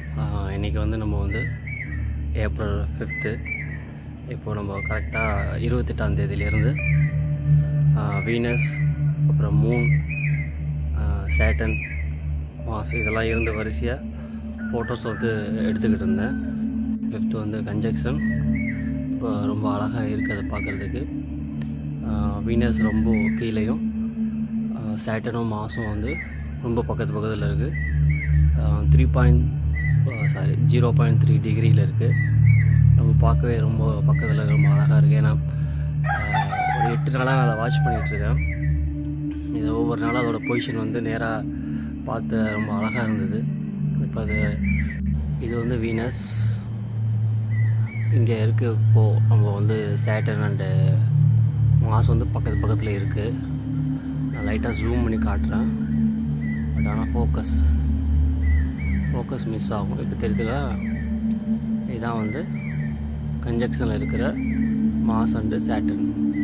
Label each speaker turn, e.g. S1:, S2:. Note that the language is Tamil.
S1: இன்றைக்கி வந்து நம்ம வந்து ஏப்ரல் ஃபிஃப்த்து இப்போ நம்ம கரெக்டாக இருபத்தெட்டாம் தேதியிலேருந்து வீனஸ் அப்புறம் மூன் சேட்டன் மாஸ் இதெல்லாம் இருந்த வரிசையாக ஃபோட்டோஸ் வந்து எடுத்துக்கிட்டு இருந்தேன் ஃபிஃப்த்து வந்து கன்ஜெக்ஷன் இப்போ ரொம்ப அழகாக இருக்குது அதை பார்க்குறதுக்கு வீனஸ் ரொம்ப கீழேயும் சேட்டனும் மாசும் வந்து ரொம்ப பக்கத்து பக்கத்தில் இருக்குது three point sorry zero point three டிகிரியில் இருக்குது நம்ம பார்க்கவே ரொம்ப பக்கத்தில் ரொம்ப அழகாக இருக்குது ஏன்னா ஆஹ், ஒரு எட்டு நாளாக நான் அதை வாட்ச் பண்ணிகிட்ருக்கேன் இது ஒவ்வொரு நாளும் அதோட பொசிஷன் வந்து நேராக பார்த்து ரொம்ப அழகாக இருந்தது இப்போ அது இது வந்து வீனஸ் இங்கே இருக்குது இப்போது நம்ம வந்து சேட்டன் அண்டு மாஸ் வந்து பக்கத்து பக்கத்தில் இருக்குது நான் லைட்டாக ஜூம் பண்ணி காட்டுறேன் பட் ஆனால் ஃபோக்கஸ் ஃபோக்கஸ் மிஸ் ஆகும் இப்போ தெரியுதுங்களா இதுதான் வந்து கன்ஜெக்ஷனில் இருக்கிற மாஸ் அண்டு சேட்டன்